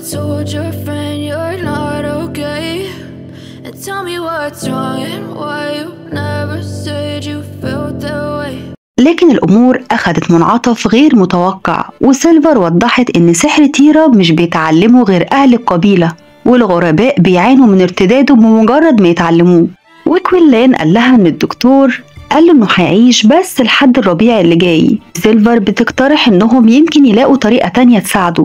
told your friend you're not okay. And tell me what's wrong and why you never said you felt that way. لكن الأمور أخدت منعطف غير متوقع وسيلفر وضحت إن سحر تيرا مش بيتعلمه غير أهل القبيلة والغرباء بيعانوا من ارتداده بمجرد ما يتعلموه وكويلان قال لها إن الدكتور قال له إنه هيعيش بس لحد الربيع اللي جاي سيلفر بتقترح إنهم يمكن يلاقوا طريقة تانية تساعده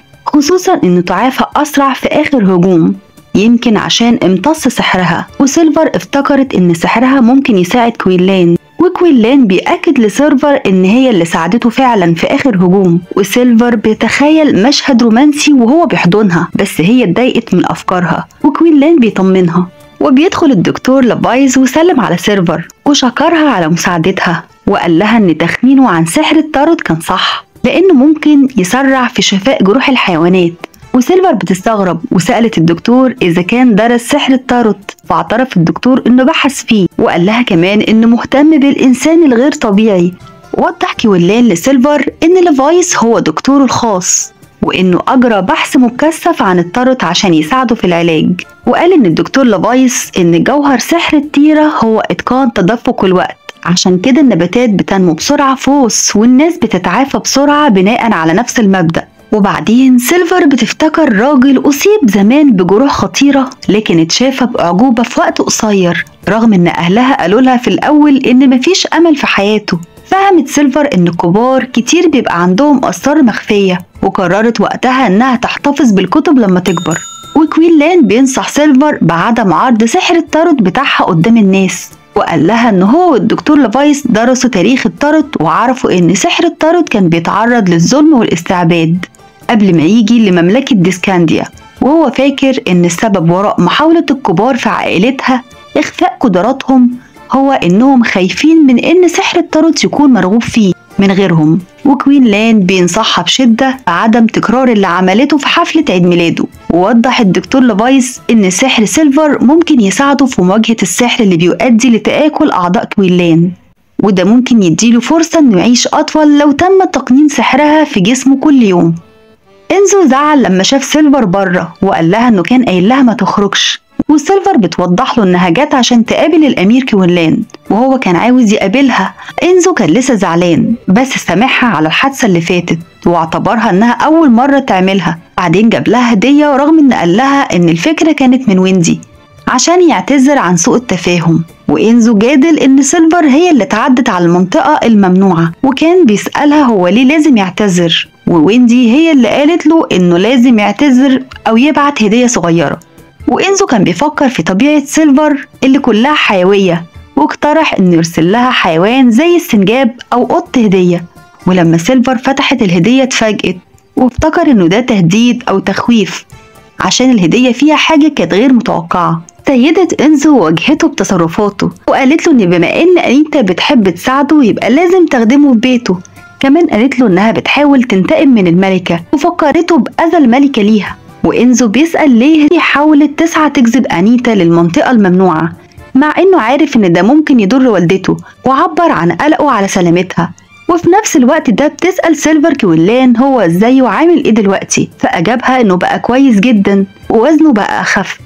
خصوصا إنه تعافى أسرع في آخر هجوم يمكن عشان امتص سحرها وسيلفر افتكرت إن سحرها ممكن يساعد كويلان وكويلان بيأكد لسيلفر إن هي اللي ساعدته فعلا في آخر هجوم وسيلفر بيتخيل مشهد رومانسي وهو بيحضنها بس هي اتضايقت من أفكارها وكويلان بيطمنها وبيدخل الدكتور لبايز وسلم على سيرفر وشكرها على مساعدتها وقال لها إن تخمينه عن سحر التاروت كان صح لأنه ممكن يسرع في شفاء جروح الحيوانات وسيلفر بتستغرب وسألت الدكتور إذا كان درس سحر التاروت فاعترف الدكتور إنه بحث فيه وقال لها كمان إنه مهتم بالإنسان الغير طبيعي وضح كيولان لسيلفر إن ليفايس هو دكتوره الخاص وإنه أجرى بحث مكثف عن التاروت عشان يساعده في العلاج وقال إن الدكتور ليفايس إن جوهر سحر التيرة هو إتقان تدفق الوقت عشان كده النباتات بتنمو بسرعة فوس والناس بتتعافى بسرعة بناء على نفس المبدأ وبعدين سيلفر بتفتكر راجل أصيب زمان بجروح خطيرة لكن اتشافى بأعجوبة في وقت قصير رغم إن أهلها قالوا لها في الأول إن مفيش أمل في حياته فهمت سيلفر إن الكبار كتير بيبقى عندهم أسرار مخفية وقررت وقتها إنها تحتفظ بالكتب لما تكبر وكوين لان بينصح سيلفر بعدم عرض سحر التاروت بتاعها قدام الناس وقال لها ان هو والدكتور لافايس درسوا تاريخ التاروت وعرفوا ان سحر التاروت كان بيتعرض للظلم والاستعباد قبل ما يجي لمملكة ديسكانديا وهو فاكر ان السبب وراء محاولة الكبار في عائلتها اخفاء قدراتهم هو انهم خايفين من ان سحر التاروت يكون مرغوب فيه من غيرهم وكوين لان بينصحها بشدة بعدم تكرار اللي عملته في حفلة عيد ميلاده ووضح الدكتور لفايس إن سحر سيلفر ممكن يساعده في مواجهة السحر اللي بيؤدي لتآكل أعضاء كويلان وده ممكن يديله فرصة إنه يعيش أطول لو تم تقنين سحرها في جسمه كل يوم إنزو زعل لما شاف سيلفر بره وقال لها إنه كان قايل لها ما تخرجش وسيلفر بتوضح له إنها جت عشان تقابل الأمير كويلان وهو كان عاوز يقابلها إنزو كان لسه زعلان بس سامحها على الحادثة اللي فاتت واعتبرها إنها أول مرة تعملها بعدين جاب لها هدية رغم إن قال لها إن الفكرة كانت من ويندي عشان يعتذر عن سوء التفاهم وإنزو جادل إن سيلفر هي اللي تعدت على المنطقة الممنوعة وكان بيسألها هو ليه لازم يعتذر وويندي هي اللي قالت له إنه لازم يعتذر أو يبعت هدية صغيرة وإنزو كان بيفكر في طبيعة سيلفر اللي كلها حيوية واقترح إنه يرسل لها حيوان زي السنجاب أو قط هدية ولما سيلفر فتحت الهدية اتفاجئت وافتكر إنه ده تهديد أو تخويف عشان الهدية فيها حاجة كانت غير متوقعة سيدت إنزو واجهته بتصرفاته وقالت له إن بما إن أنيتا بتحب تساعده يبقى لازم تخدمه في بيته كمان قالت له إنها بتحاول تنتقم من الملكة وفكرته بأذى الملكة ليها وإنزو بيسأل ليه هي حاولت تسعى تجذب أنيتا للمنطقة الممنوعة مع إنه عارف إن ده ممكن يضر والدته وعبر عن قلقه على سلامتها وفي نفس الوقت ده بتسأل سيلفر كويلان هو ازاي وعامل ايه دلوقتي فأجابها انه بقى كويس جدا ووزنه بقى أخف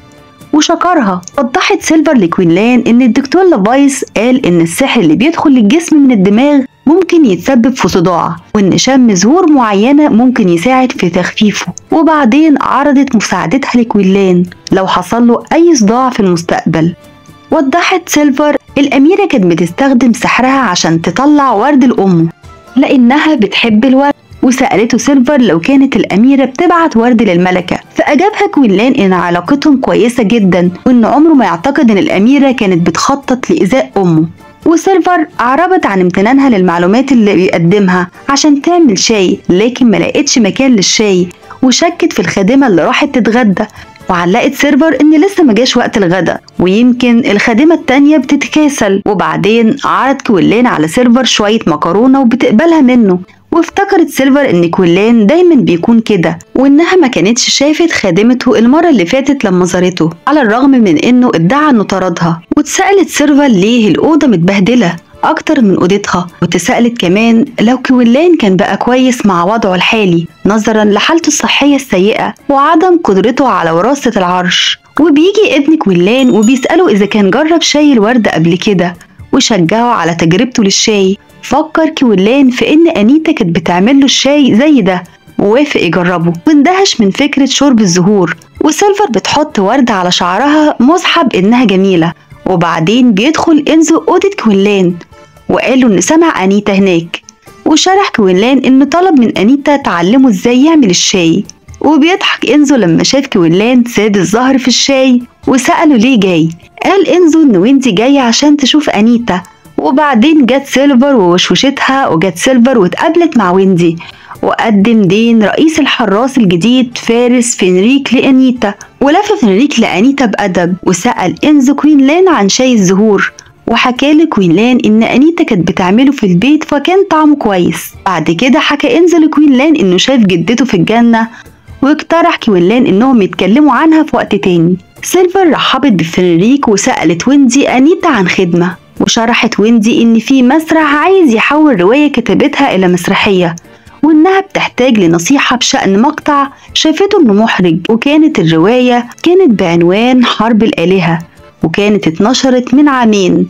وشكرها وضحت سيلفر لكوينلان ان الدكتور لافايس قال ان السحر اللي بيدخل للجسم من الدماغ ممكن يتسبب في صداع وان شم زهور معينة ممكن يساعد في تخفيفه وبعدين عرضت مساعدتها لكويلان لو حصل له اي صداع في المستقبل وضحت سيلفر الأميرة كانت بتستخدم سحرها عشان تطلع ورد لأمه لأنها بتحب الورد وسألته سيلفر لو كانت الأميرة بتبعت ورد للملكة فأجابها كوينلان إن علاقتهم كويسة جدا وإن عمره ما يعتقد إن الأميرة كانت بتخطط لإيذاء أمه وسيلفر أعربت عن امتنانها للمعلومات اللي بيقدمها عشان تعمل شاي لكن ما لقيتش مكان للشاي وشكت في الخادمة اللي راحت تتغدى وعلقت سيرفر ان لسه ما جاش وقت الغدا ويمكن الخادمه التانية بتتكاسل وبعدين عرض كويلان على سيرفر شويه مكرونه وبتقبلها منه وافتكرت سيلفر ان كويلان دايما بيكون كده وانها ما كانتش شافت خادمته المره اللي فاتت لما زارته على الرغم من انه ادعى انه طردها واتسالت سيلفر ليه الاوضه متبهدله أكتر من أوضتها وتساءلت كمان لو كويلان كان بقى كويس مع وضعه الحالي نظرا لحالته الصحية السيئة وعدم قدرته على وراثة العرش وبيجي ابن كويلان وبيسأله إذا كان جرب شاي الورد قبل كده وشجعه على تجربته للشاي فكر كويلان في إن أنيتا كانت بتعمل له الشاي زي ده ووافق يجربه واندهش من فكرة شرب الزهور وسيلفر بتحط وردة على شعرها مصحب إنها جميلة وبعدين بيدخل إنزو أوضة كويلان وقال له إن سمع أنيتا هناك وشرح كويلان إنه طلب من أنيتا تعلمه إزاي يعمل الشاي وبيضحك إنزو لما شاف كويلان ساد الزهر في الشاي وسأله ليه جاي قال إنزو إن ويندي جاي عشان تشوف أنيتا وبعدين جت سيلفر ووشوشتها وجت سيلفر واتقابلت مع ويندي وقدم دين رئيس الحراس الجديد فارس فينريك لأنيتا ولف فينريك لأنيتا بأدب وسأل إنزو كوينلان عن شاي الزهور وحكى لكوينلان إن أنيتا كانت بتعمله في البيت فكان طعمه كويس بعد كده حكى إنزو لكوينلان إنه شاف جدته في الجنة واقترح كوينلان إنهم يتكلموا عنها في وقت تاني سيلفر رحبت بفريريك وسألت ويندي أنيتا عن خدمة وشرحت ويندي إن في مسرح عايز يحول رواية كتبتها إلى مسرحية وإنها بتحتاج لنصيحة بشأن مقطع شافته إنه محرج وكانت الرواية كانت بعنوان حرب الآلهة وكانت اتنشرت من عامين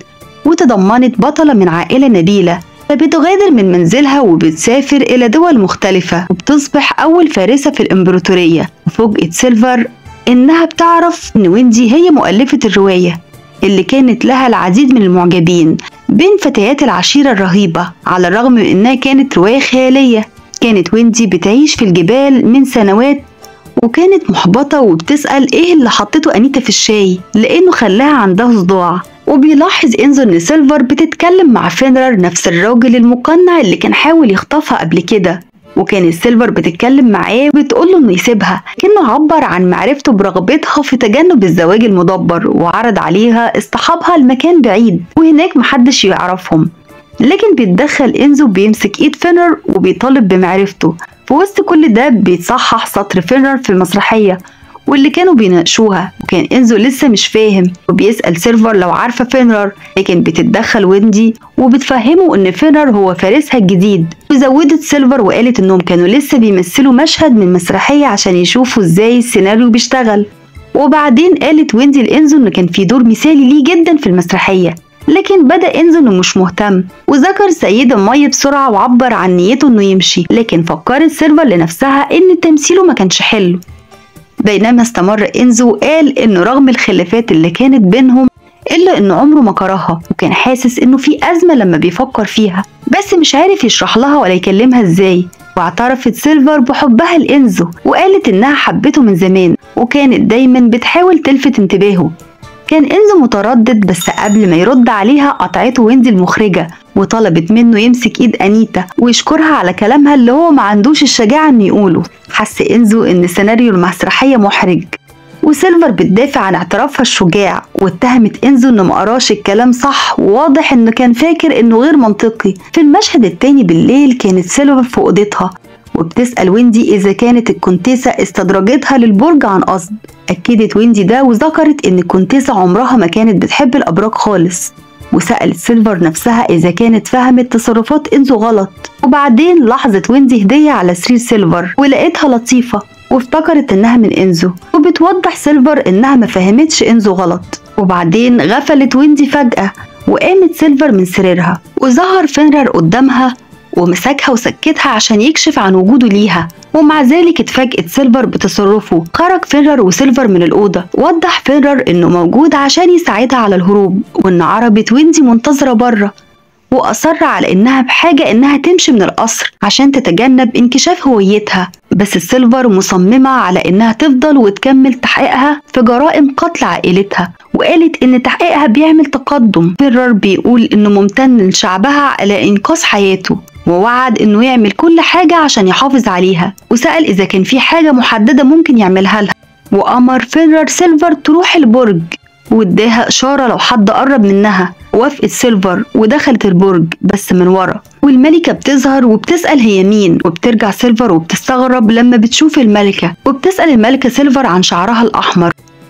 وتضمنت بطلة من عائلة نبيلة فبتغادر من منزلها وبتسافر إلى دول مختلفة وبتصبح أول فارسة في الإمبراطورية وفوجئت سيلفر إنها بتعرف إن ويندي هي مؤلفة الرواية اللي كانت لها العديد من المعجبين بين فتيات العشيرة الرهيبة على الرغم من إنها كانت رواية خيالية كانت ويندي بتعيش في الجبال من سنوات وكانت محبطة وبتسأل إيه اللي حطته أنيتا في الشاي لأنه خلاها عندها صداع وبيلاحظ إنزو إن سيلفر بتتكلم مع فينرر نفس الراجل المقنع اللي كان حاول يخطفها قبل كده وكانت سيلفر بتتكلم معاه وبتقول له انه يسيبها كانه عبر عن معرفته برغبتها في تجنب الزواج المدبر وعرض عليها اصطحابها لمكان بعيد وهناك محدش يعرفهم لكن بيتدخل انزو بيمسك ايد فينر وبيطالب بمعرفته في وسط كل ده بيتصحح سطر فينر في المسرحية واللي كانوا بيناقشوها وكان انزو لسه مش فاهم وبيسأل سيلفر لو عارفة فينرر لكن بتتدخل ويندي وبتفهمه ان فينرر هو فارسها الجديد وزودت سيلفر وقالت انهم كانوا لسه بيمثلوا مشهد من مسرحية عشان يشوفوا ازاي السيناريو بيشتغل وبعدين قالت ويندي لانزو انه كان في دور مثالي ليه جدا في المسرحية لكن بدأ انزو انه مش مهتم وذكر سيدة مية بسرعة وعبر عن نيته انه يمشي لكن فكرت سيلفر لنفسها ان تمثيله ما كانش حلو بينما استمر انزو قال انه رغم الخلافات اللي كانت بينهم الا انه عمره ما كرهها وكان حاسس انه في ازمه لما بيفكر فيها بس مش عارف يشرح لها ولا يكلمها ازاي واعترفت سيلفر بحبها لانزو وقالت انها حبته من زمان وكانت دايما بتحاول تلفت انتباهه كان انزو متردد بس قبل ما يرد عليها قطعته ويندي المخرجة وطلبت منه يمسك ايد انيتا ويشكرها على كلامها اللي هو ما عندوش الشجاعة انه يقوله حس انزو ان سيناريو المسرحية محرج وسيلفر بتدافع عن اعترافها الشجاع واتهمت انزو انه مقراش الكلام صح وواضح انه كان فاكر انه غير منطقي في المشهد التاني بالليل كانت سيلفر في اوضتها وبتسأل ويندي إذا كانت الكونتيسة استدرجتها للبرج عن قصد أكدت ويندي ده وذكرت إن الكونتيسة عمرها ما كانت بتحب الأبراج خالص وسألت سيلفر نفسها إذا كانت فهمت تصرفات إنزو غلط وبعدين لاحظت ويندي هدية على سرير سيلفر ولقيتها لطيفة وافتكرت إنها من إنزو وبتوضح سيلفر إنها ما فهمتش إنزو غلط وبعدين غفلت ويندي فجأة وقامت سيلفر من سريرها وظهر فينرر قدامها ومسكها وسكتها عشان يكشف عن وجوده ليها ومع ذلك اتفاجئت سيلفر بتصرفه خرج فينرر وسيلفر من الأوضة وضح فينرر إنه موجود عشان يساعدها على الهروب وإن عربة ويندي منتظرة بره وأصر على إنها بحاجة إنها تمشي من القصر عشان تتجنب انكشاف هويتها بس السيلفر مصممة على إنها تفضل وتكمل تحقيقها في جرائم قتل عائلتها وقالت إن تحقيقها بيعمل تقدم فيرر بيقول إنه ممتن لشعبها على إنقاذ حياته ووعد إنه يعمل كل حاجة عشان يحافظ عليها وسأل إذا كان في حاجة محددة ممكن يعملها لها وأمر فيرر سيلفر تروح البرج واداها إشارة لو حد قرب منها وافقت سيلفر ودخلت البرج بس من ورا والملكة بتظهر وبتسأل هي مين وبترجع سيلفر وبتستغرب لما بتشوف الملكة وبتسأل الملكة سيلفر عن شعرها الأحمر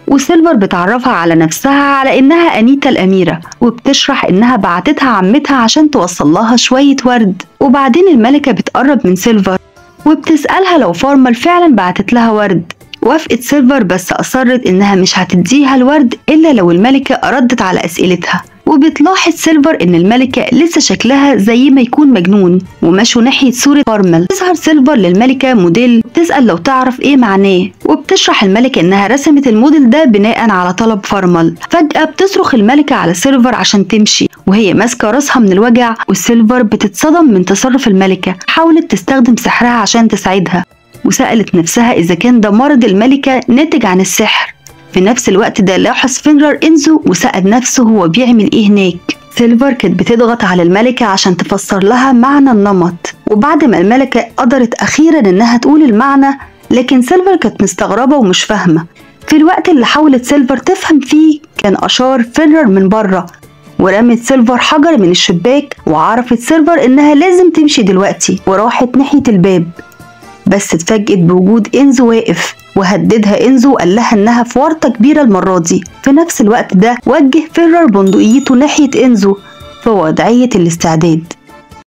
وسيلفر بتعرفها على نفسها على إنها أنيتا الأميرة وبتشرح إنها بعتتها عمتها عشان توصل لها شوية ورد وبعدين الملكة بتقرب من سيلفر وبتسألها لو فارمال فعلا بعتت لها ورد وافقت سيلفر بس أصرت إنها مش هتديها الورد إلا لو الملكة ردت على أسئلتها وبتلاحظ سيلفر إن الملكة لسه شكلها زي ما يكون مجنون ومشوا ناحية صورة فارمل تظهر سيلفر للملكة موديل تسأل لو تعرف إيه معناه وبتشرح الملكة إنها رسمت الموديل ده بناء على طلب فارمل فجأة بتصرخ الملكة على سيلفر عشان تمشي وهي ماسكة راسها من الوجع وسيلفر بتتصدم من تصرف الملكة حاولت تستخدم سحرها عشان تساعدها وسألت نفسها إذا كان ده مرض الملكة ناتج عن السحر في نفس الوقت ده لاحظ فينجر إنزو وسأل نفسه هو بيعمل إيه هناك سيلفر كانت بتضغط على الملكة عشان تفسر لها معنى النمط وبعد ما الملكة قدرت أخيرا إنها تقول المعنى لكن سيلفر كانت مستغربة ومش فاهمة في الوقت اللي حاولت سيلفر تفهم فيه كان أشار فينجر من بره ورمت سيلفر حجر من الشباك وعرفت سيلفر إنها لازم تمشي دلوقتي وراحت ناحية الباب بس اتفاجئت بوجود إنزو واقف وهددها إنزو وقال لها إنها في ورطة كبيرة المرة دي في نفس الوقت ده وجه فيرر بندقيته ناحية إنزو في وضعية الاستعداد